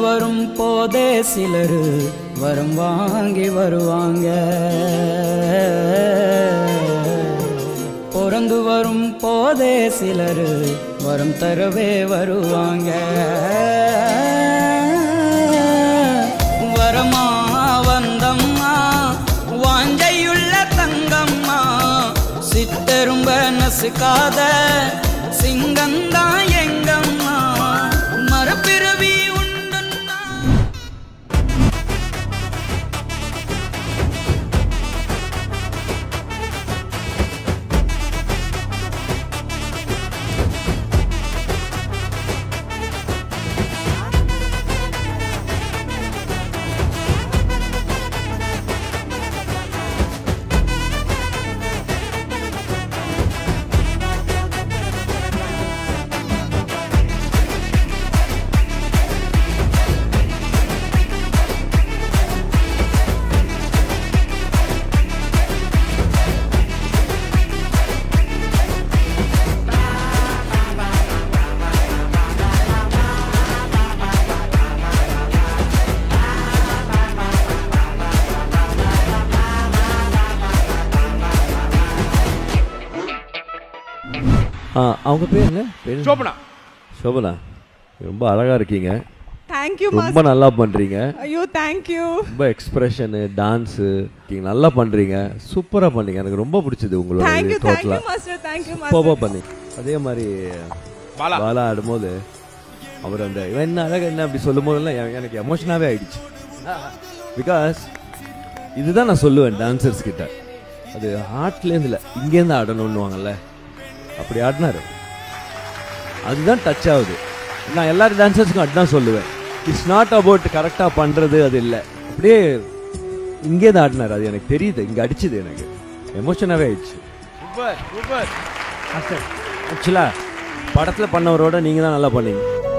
வரும் போதே சிலர் வரம் வாங்கி வருவாங்க பிறந்து வரும் போதே சிலர் வரம் தரவே வருவாங்க வரமா வந்தம்மா வாஞ்சையுள்ள தங்கம்மா சித்தரும்ப நசுக்காத சிங்கந்தான் எங்கம்மா மரப்பிறவி உண்டுன்னா ஆ அவங்க பேர் என்ன பேர் சோபனா சோபனா ரொம்ப அழகா இருக்கீங்க தேங்க்யூ ரொம்ப நல்லா பண்றீங்க ஐயோ தேங்க்யூ ரொம்ப எக்ஸ்பிரஷனு டான்ஸு நீங்க நல்லா பண்றீங்க சூப்பரா பண்ணீங்க எனக்கு ரொம்ப பிடிச்சது உங்களோட தேங்க்யூ டோட்டலா தேங்க்யூ மாஸ்டர் தேங்க்யூ சூப்பராக மாஸ்டர் பண்ணி அதே மாதிரி பாலா பாலா ஆடும்போது அவர் அந்த இவன் என்ன அழகா என்ன அப்படி சொல்லும் போதெல்லாம் எ- எனக்கு எமோஷனாகவே ஆயிடுச்சு பிகாஸ் இதுதான் நான் சொல்லுவேன் டான்சர்ஸ் கிட்ட அது ஹார்ட்லேருந்து இல்லை இங்கேருந்து ஆடணும்னுவாங்கல்ல அப்படி ஆடினாரு அதுதான் டச் ஆகுது நான் எல்லா டான்சர்ஸ்க்கும் அதுதான் சொல்லுவேன் இட்ஸ் நாட் அபவுட் கரெக்டாக பண்ணுறது அது இல்லை அப்படியே இங்கே தான் ஆடினார் அது எனக்கு தெரியுது இங்கே அடிச்சுது எனக்கு எமோஷனாகவே ஆயிடுச்சு சூப்பர் சூப்பர் ஆக்சுவலாக படத்தில் பண்ணவரோட நீங்கள் தான் நல்லா பண்ணீங்க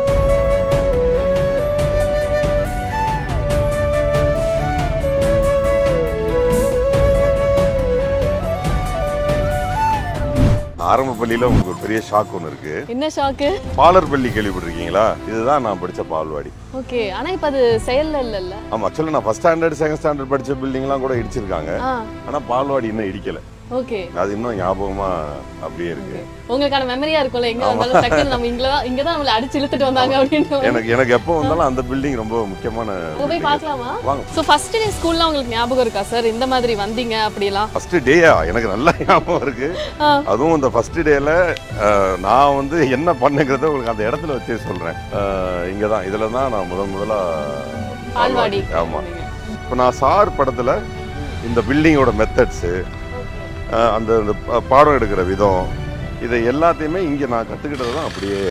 ஆரம்ப பள்ளியில உங்களுக்கு ஒரு பெரிய ஷாக் ஒன்று இருக்கு என்ன ஷாக்கு பாலர் பள்ளி கேள்விப்பட்டிருக்கீங்களா இதுதான் நான் படிச்ச பால்வாடி ஓகே ஆனா இப்ப அது செயல்ல இல்லல்ல ஆமா ஆக்சுவலி நான் ஃபர்ஸ்ட் ஸ்டாண்டர்ட் செகண்ட் ஸ்டாண்டர்ட் படிச்ச பில்டிங்லாம் கூட இடிச்சிருக்காங்க ஆ ஆனா பால்வாடி இன்னும் இடிக்கல ஓகே அது இன்னும் ஞாபகமா அப்படியே இருக்கு உங்களுக்கான மெமரியா இருக்கும்ல எங்க வந்தாலும் டக்குனு நம்ம இங்க தான் இங்க தான் நம்மள அடிச்சு இழுத்துட்டு வந்தாங்க அப்படின்னு எனக்கு எனக்கு எப்போ வந்தாலும் அந்த பில்டிங் ரொம்ப முக்கியமான அங்க போய் பார்க்கலாமா வாங்க சோ ஃபர்ஸ்ட் டே ஸ்கூல்ல உங்களுக்கு ஞாபகம் இருக்கா சார் இந்த மாதிரி வந்தீங்க அப்படிலாம் ஃபர்ஸ்ட் டேயா எனக்கு நல்லா ஞாபகம் இருக்கு ஆ. அதுவும் இந்த ஃபர்ஸ்ட் டேல நான் வந்து என்ன பண்ணுங்கிறத உங்களுக்கு அந்த இடத்துல வச்சே சொல்றேன் இங்கே தான் இதில் தான் நான் முதல் முதலா பால்வாடி ஆமா இப்போ நான் சார் படத்துல இந்த பில்டிங்கோட மெத்தட்ஸு அந்த அந்த ப- பாடம் எடுக்கிற விதம் இதை எல்லாத்தையுமே இங்கே நான் கற்றுக்கிட்டது தான் அப்படியே